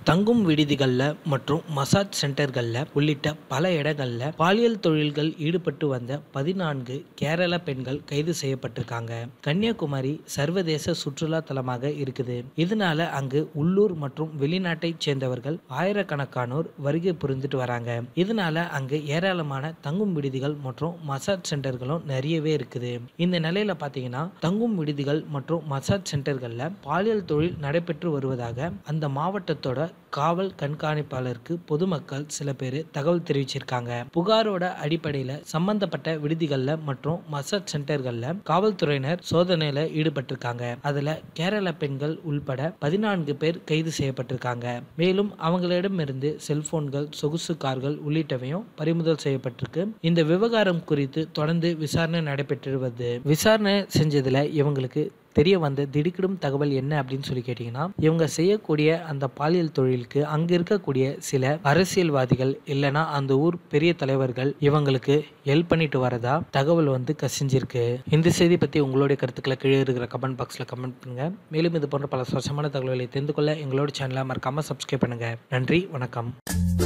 தங்கும் விடுதிகள்ல மற்றும் மசாஜ் சென்டர்கள்ல உள்ளிட்ட பல இடங்கள்ல பாலியல் தொழில்கள் ஈடுபட்டு வந்த பதினான்கு கேரள பெண்கள் கைது செய்யப்பட்டிருக்காங்க கன்னியாகுமரி சர்வதேச சுற்றுலா தலமாக இருக்குது இதனால அங்கு உள்ளூர் மற்றும் வெளிநாட்டை சேர்ந்தவர்கள் ஆயிரக்கணக்கானோர் வருகை புரிந்துட்டு வராங்க இதனால அங்கு ஏராளமான தங்கும் விடுதிகள் மற்றும் மசாஜ் சென்டர்களும் நிறையவே இருக்குது இந்த நிலையில பாத்தீங்கன்னா தங்கும் விடுதிகள் மற்றும் மசாஜ் சென்டர்கள்ல பாலியல் தொழில் நடைபெற்று வருவதாக அந்த மாவட்டத்தோட காவல் கண்காணிப்பாளருக்கு பொதுமக்கள் சில பேர் தகவல் தெரிவிச்சிருக்காங்க புகாரோட அடிப்படையில சம்பந்தப்பட்ட விடுதிகள்ல மற்றும் மசாஜ் சென்டர்கள்ல காவல்துறையினர் சோதனையில ஈடுபட்டிருக்காங்க அதுல கேரள பெண்கள் உள்பட பதினான்கு பேர் கைது செய்யப்பட்டிருக்காங்க மேலும் அவங்களிடமிருந்து செல்போன்கள் சொகுசு கார்கள் உள்ளிட்டவையும் பறிமுதல் செய்யப்பட்டிருக்கு இந்த விவகாரம் குறித்து தொடர்ந்து விசாரணை நடைபெற்று வருது விசாரணை செஞ்சதுல இவங்களுக்கு தெரிய வந்த திடுக்கிடும் தகவல் என்ன அப்படின்னு சொல்லி கேட்டிங்கன்னா இவங்க செய்யக்கூடிய அந்த பாலியல் தொழிலுக்கு அங்க இருக்கக்கூடிய சில அரசியல்வாதிகள் இல்லைன்னா அந்த ஊர் பெரிய தலைவர்கள் இவங்களுக்கு ஹெல்ப் பண்ணிட்டு வரதா தகவல் வந்து கசிஞ்சிருக்கு இந்த செய்தி பத்தி உங்களுடைய கருத்துக்களை கீழே இருக்கிற கமெண்ட் பாக்ஸ்ல கமெண்ட் பண்ணுங்க மேலும் இது போன்ற பல சுவாரஸ்யமான தகவல்களை தெரிந்து கொள்ள எங்களோட சேனலை மறக்காம சப்ஸ்கிரைப் பண்ணுங்க நன்றி வணக்கம்